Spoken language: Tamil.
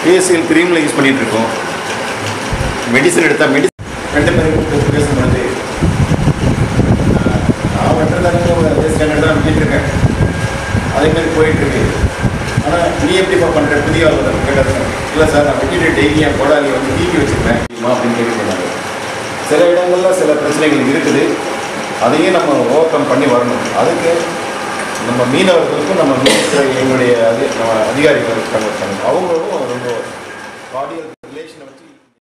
ஃபேஷியல் க்ரீமில் யூஸ் பண்ணிட்டு இருக்கோம் மெடிசன் எடுத்தால் மெடிசன் ரெண்டு பேரும் கூப்பிட்டு பேசும்பொழுது ஆஹ், நான் வெட்டதாங்க அதே ஸ்டாண்டர்ட் தான் விட்டுட்டு இருக்கேன் அதே மாதிரி போயிட்டு இருக்கு ஆனால் நீ எப்படிப்பா பண்ணுற புதிய ஆளுநர் கேட்டது இல்லை சார் நான் விட்டுட்டு டெய்லி என் கோடாலி வந்து தீக்கி வச்சுருப்பேன் அப்படின்னு கேட்டுருந்தாங்க சில இடங்கள்ல சில பிரச்சனைகள் இருக்குது அதையும் நம்ம ஓவர் கம் பண்ணி வரணும் அதுக்கு நம்ம மீனவர்களுக்கும் நம்ம மீன் எங்களுடைய அது நம்ம அதிகாரிகள் இருக்காங்க அவங்களும் ரொம்ப கார்டியல்